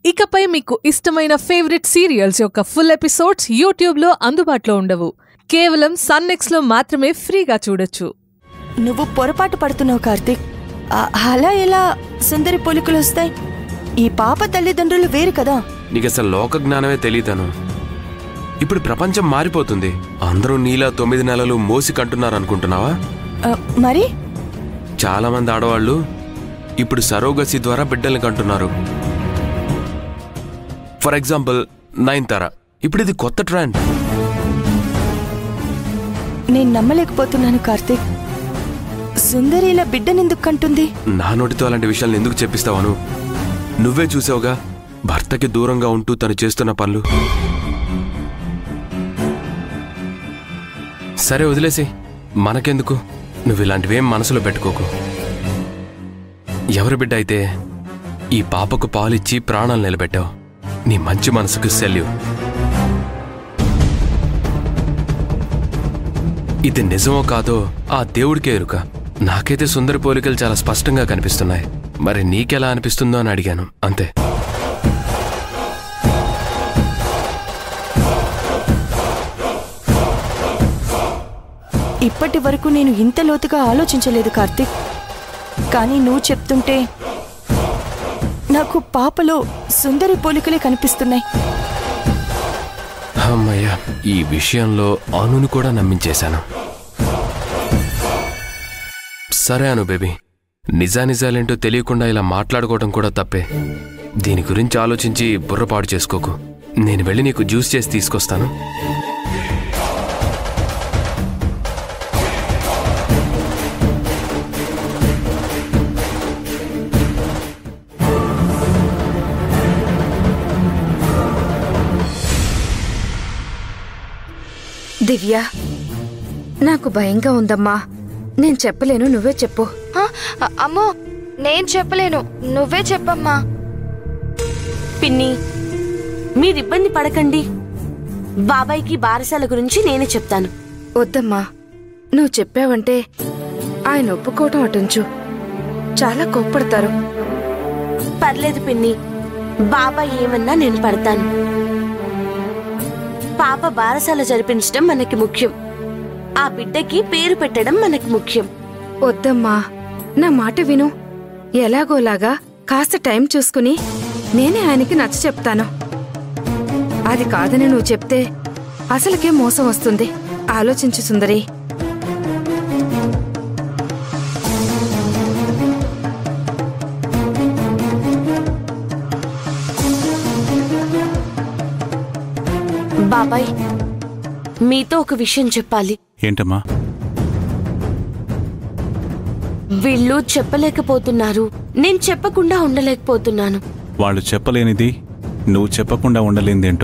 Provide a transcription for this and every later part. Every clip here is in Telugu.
ఇకపై మీకు ఇష్టమైన ఫేవరెట్ సీరియల్స్ యొక్క ఫుల్ ఎపిసోడ్స్ యూట్యూబ్లో అందుబాటులో ఉండవు కేవలం సన్నెక్స్లో మాత్రమే ఫ్రీగా చూడొచ్చు నువ్వు పొరపాటు పడుతున్నావు కార్తీక్ ఆ- అలా ఎలా సుందరి పోలికలు వస్తాయి ఈ పాప తల్లిదండ్రులు వేరు కదా నీకు అసలు లోక జ్ఞానమే తెలియతాను ఇప్పుడు ప్రపంచం మారిపోతుంది అందరూ నీలా తొమ్మిది నెలలు మోసి కంటున్నారు అనుకుంటున్నావా ఆ, మరి చాలా మంది ఆడవాళ్ళు ఇప్పుడు సరోగసి ద్వారా బిడ్డల్ని కంటున్నారు ఫర్ ఎగ్జాంపుల్ నయన్తార ఇప్పుడు ఇది కొత్త ట్రెండ్ నేను నమ్మలేకపోతున్నాను కార్తీక్ సుందరి ఇలా బిడ్డనెందుకు కంటుంది నా నోటితో అలాంటి విషయాలను ఎందుకు చెప్పిస్తావను నువ్వే చూసావుగా భర్తకి దూరంగా ఉంటూ తను చేస్తున్న పనులు సరే వదిలేసి మనకెందుకు నువ్వు ఇలాంటివేం మనసులో పెట్టుకోకు ఎవరి బిడ్డ అయితే ఈ పాపకు పాలిచ్చి ప్రాణాలు నిలబెట్టావు నీ మంచి మనసుకు సెల్యూ ఇది నిజమో కాదో ఆ దేవుడికే ఎరుక నాకైతే సుందరి పోలికలు చాలా స్పష్టంగా కనిపిస్తున్నాయి మరి నీకెలా అనిపిస్తుందో అని అడిగాను అంతే ఇప్పటి వరకు నేను ఇంత లోతుగా ఆలోచించలేదు కార్తీక్ కానీ నువ్వు చెప్తుంటే నాకు పాపలో సుందరి పోలికలే కనిపిస్తున్నాయి అమ్మయ్య ఈ విషయంలో అనుని కూడా నమ్మించేశాను సరే అను బేబీ నిజానిజాలేంటో తెలియకుండా ఇలా మాట్లాడుకోవడం కూడా తప్పే దీని గురించి ఆలోచించి బుర్రపాడు చేసుకోకు నేను వెళ్ళి నీకు జ్యూస్ చేసి తీసుకొస్తాను దివ్య నాకు భయంగా ఉందమ్మా నేను చెప్పలేను నువ్వే చెప్పు ఆ, అ- అమ్మో నేను చెప్పలేను నువ్వే చెప్పమ్మా పిన్ని మీరు ఇబ్బంది పడకండి బాబాయ్కి బారసాల గురించి నేనే చెప్తాను వద్దమ్మా నువ్వు చెప్పావంటే ఆయన ఒప్పుకోవటం అటుంచు చాలా కోప్పడతారు పర్లేదు పిన్ని బాబాయ్ ఏమన్నా నేను పడతాను పాప బారసాల జరిపించడం మనకి ముఖ్యం ఆ బిడ్డకి పేరు పెట్టడం మనకి ముఖ్యం వద్దమ్మా నా మాట విను ఎలాగోలాగా కాస్త టైం చూసుకుని నేనే ఆయనకి నచ్చ చెప్తాను అది కాదని నువ్వు చెప్తే అసలుకే మోసం వస్తుంది ఆలోచించు సుందరి బాబాయ్ మీతో ఒక విషయం చెప్పాలి ఏంటమ్మా వీళ్ళు చెప్పలేకపోతున్నారు నేను చెప్పకుండా ఉండలేకపోతున్నాను వాళ్ళు చెప్పలేనిది నువ్వు చెప్పకుండా ఉండలేందేంటో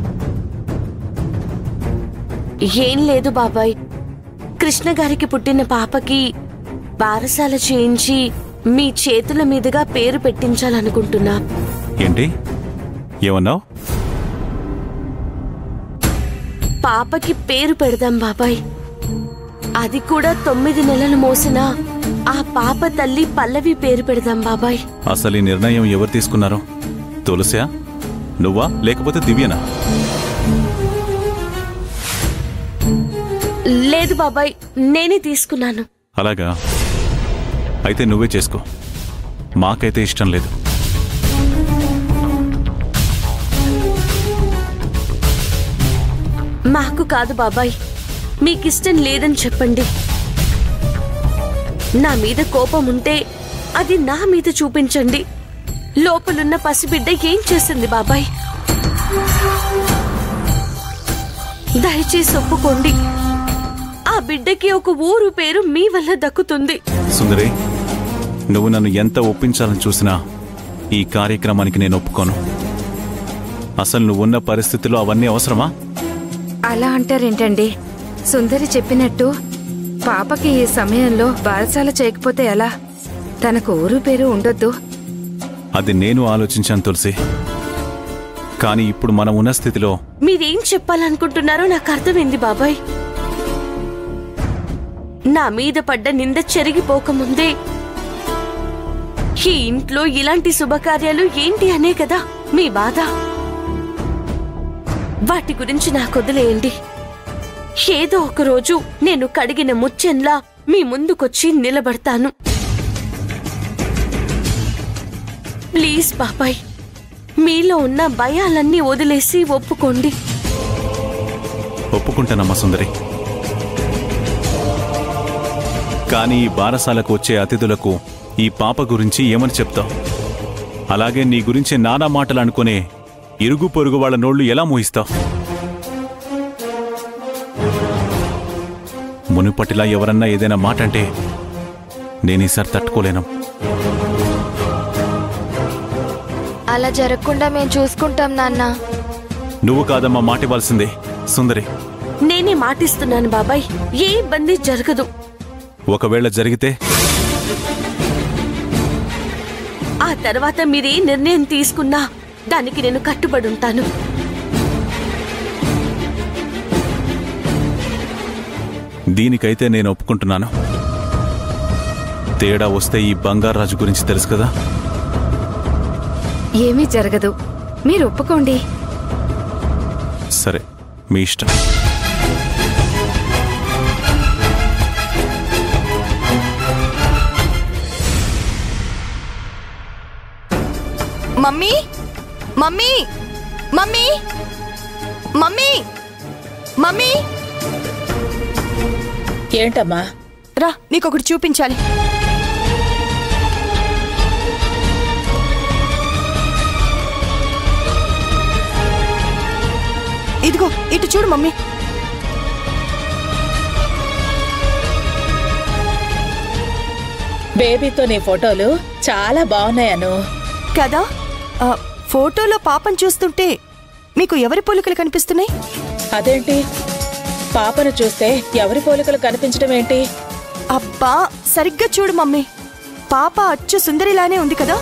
ఏం లేదు బాబాయ్ కృష్ణ గారికి పుట్టిన పాపకి బారసాల చేయించి మీ చేతుల మీదుగా పేరు పెట్టించాలనుకుంటున్నా ఏంటి ఏమన్నావు పాపకి పేరు పెడదాం బాబాయ్ అది కూడా తొమ్మిది నెలలు మోసిన ఆ పాప తల్లి పల్లవి పేరు పెడదాం బాబాయ్ అసలు ఈ నిర్ణయం ఎవరు తీసుకున్నారో తులసా నువ్వా లేకపోతే దివ్యనా లేదు బాబాయ్ నేనే తీసుకున్నాను అలాగా అయితే నువ్వే చేసుకో మాకైతే ఇష్టం లేదు మాకు కాదు బాబాయ్ మీకిష్టం లేదని చెప్పండి నా మీద కోపం ఉంటే అది నా మీద చూపించండి లోపలున్న పసిబిడ్డ ఏం చేసింది బాబాయ్ దయచేసి ఒప్పుకోండి ఆ బిడ్డకి ఒక ఊరు పేరు మీ వల్ల దక్కుతుంది సుందరి నువ్వు నన్ను ఎంత ఒప్పించాలని చూసినా ఈ కార్యక్రమానికి నేను ఒప్పుకోను అసలు నువ్వున్న పరిస్థితిలో అవన్నీ అవసరమా అలా అంటారేంటండి సుందరి చెప్పినట్టు పాపకి ఈ సమయంలో బారసాల చేయకపోతే ఎలా తనకు ఊరు పేరు ఉండొద్దు అది నేను ఆలోచించాను తులసి కానీ ఇప్పుడు మనం ఉన్న స్థితిలో మీరేం చెప్పాలనుకుంటున్నారో నాకు అర్థమైంది బాబాయ్ నా మీద పడ్డ నింద చెరిగిపోకముందే ఈ ఇంట్లో ఇలాంటి శుభకార్యాలు ఏంటి అనే కదా మీ బాధ వాటి గురించి నాకు వదిలేయండి ఏదో ఒక రోజు నేను కడిగిన ముచ్చెంలా మీ ముందుకొచ్చి నిలబడతాను ప్లీజ్ బాబాయ్ మీలో ఉన్న భయాలన్నీ వదిలేసి ఒప్పుకోండి ఒప్పుకుంటానమ్మా సుందరి కానీ ఈ బారసాలకు వచ్చే అతిథులకు ఈ పాప గురించి ఏమని చెప్తావు అలాగే నీ గురించి నానా మాటలు అనుకునే ఇరుగు పొరుగు వాళ్ళ నోళ్లు ఎలా మోయిస్తావు మునుపటిలా ఎవరన్నా ఏదైనా మాట అంటే నేను ఈసారి తట్టుకోలేను అలా జరగకుండా మేము చూసుకుంటాం నాన్న నువ్వు కాదమ్మా మాట ఇవ్వాల్సిందే సుందరి నేనే మాటిస్తున్నాను బాబాయ్ ఏ ఇబ్బంది జరగదు ఒకవేళ జరిగితే ఆ తర్వాత మీరే నిర్ణయం తీసుకున్నా దానికి నేను కట్టుబడి ఉంటాను దీనికైతే నేను ఒప్పుకుంటున్నాను తేడా వస్తే ఈ బంగారాజు గురించి తెలుసు కదా ఏమీ జరగదు మీరు ఒప్పుకోండి సరే మీ ఇష్టం mummy mummy mummy mummy mummy ఏంటమ్మా రా నీకొకటి చూపించాలి ఇదిగో ఇటు చూడు మమ్మీ బేబీతో నీ ఫోటోలు చాలా బాగున్నాయను కదా ఆ, ఫోటోలో పాపం చూస్తుంటే మీకు ఎవరి పోలికలు కనిపిస్తున్నాయి అదేంటి పాపను చూస్తే ఎవరి పోలికలు కనిపించడం ఏంటి అబ్బా సరిగ్గా చూడు మమ్మీ పాప అచ్చు సుందరిలానే ఉంది కదా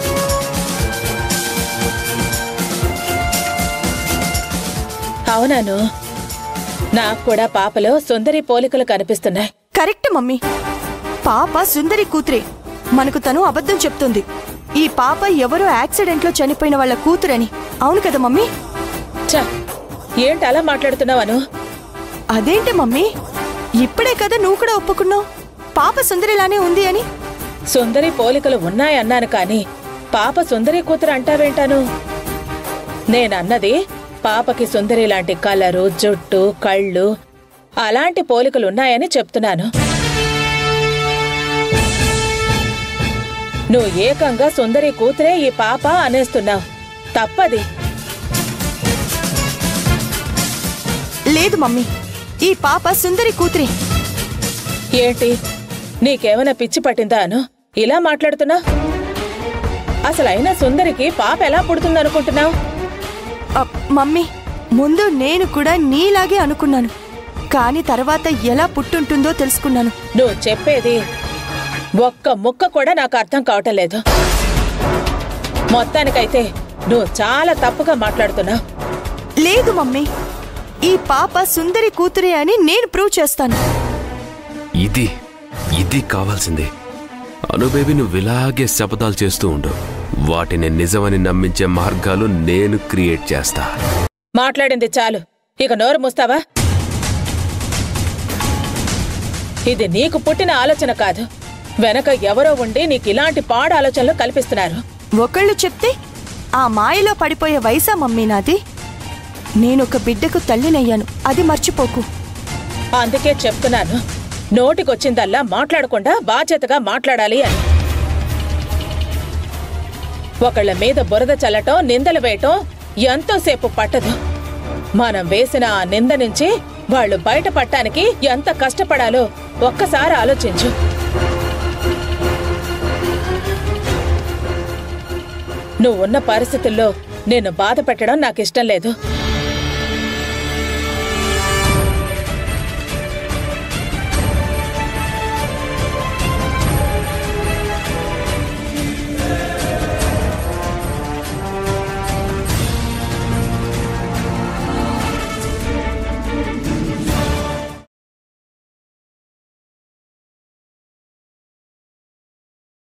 అవునాను నాకు కూడా పాపలో సుందరి పోలికలు కనిపిస్తున్నాయి కరెక్ట్ మమ్మీ పాప సుందరి కూతురే మనకు తను అబద్ధం చెప్తుంది ఈ పాప ఎవరో యాక్సిడెంట్లో చనిపోయిన వాళ్ళ కూతురని అవును కదా మమ్మీ ఛ, ఏంటి అలా మాట్లాడుతున్నావను అదేంటి మమ్మీ ఇప్పుడే కదా నువ్వు కూడా ఒప్పుకున్నావు పాప సుందరిలానే ఉంది అని సుందరి పోలికలు ఉన్నాయన్నాను కాని పాప సుందరి కూతురు అంటావేంటాను నేనన్నది పాపకి సుందరి లాంటి కలరు జుట్టు కళ్ళు అలాంటి పోలికలున్నాయని చెప్తున్నాను నువ్వు ఏకంగా సుందరి కూతురే ఈ పాప అనేస్తున్నావు తప్పది లేదు మమ్మీ ఈ పాప సుందరి కూతురే ఏంటి నీకేమైనా పిచ్చి పట్టిందా అను ఇలా మాట్లాడుతున్నా అసలు అయినా సుందరికి పాప ఎలా పుడుతుందనుకుంటున్నావు అ, మమ్మీ ముందు నేను కూడా నీలాగే అనుకున్నాను కానీ తర్వాత ఎలా పుట్టుంటుందో తెలుసుకున్నాను నువ్వు చెప్పేది ఒక్క ముక్క కూడా నాకు అర్థం కావటం లేదు మొత్తానికైతే నువ్వు చాలా తప్పుగా మాట్లాడుతున్నావు లేదు మమ్మీ ఈ పాప సుందరి కూతురే అని నేను ప్రూవ్ చేస్తాను ఇది ఇది కావాల్సింది అనుబేబి నువ్వు ఇలాగే శపథాలు చేస్తూ ఉండు వాటిని నిజమని నమ్మించే మార్గాలు నేను క్రియేట్ చేస్తా మాట్లాడింది చాలు ఇక నోరు మూస్తావా ఇది నీకు పుట్టిన ఆలోచన కాదు వెనక ఎవరో ఉండి నీకు ఇలాంటి పాడు ఆలోచనలు కల్పిస్తున్నారు ఒకళ్ళు చెప్తే ఆ మాయలో పడిపోయే వయసా మమ్మీ నాది నేనొక బిడ్డకు తల్లినయ్యాను అది మర్చిపోకు అందుకే చెప్తున్నాను నోటికొచ్చిందల్లా మాట్లాడకుండా బాధ్యతగా మాట్లాడాలి అని ఒకళ్ళ మీద బురద చల్లటం నిందలు వేయటం ఎంతోసేపు పట్టదు మనం వేసిన ఆ నింద నుంచి వాళ్ళు బయటపడటానికి ఎంత కష్టపడాలో ఒక్కసారి ఆలోచించు నువ్వున్న పరిస్థితుల్లో నేను బాధ పెట్టడం నాకు ఇష్టం లేదు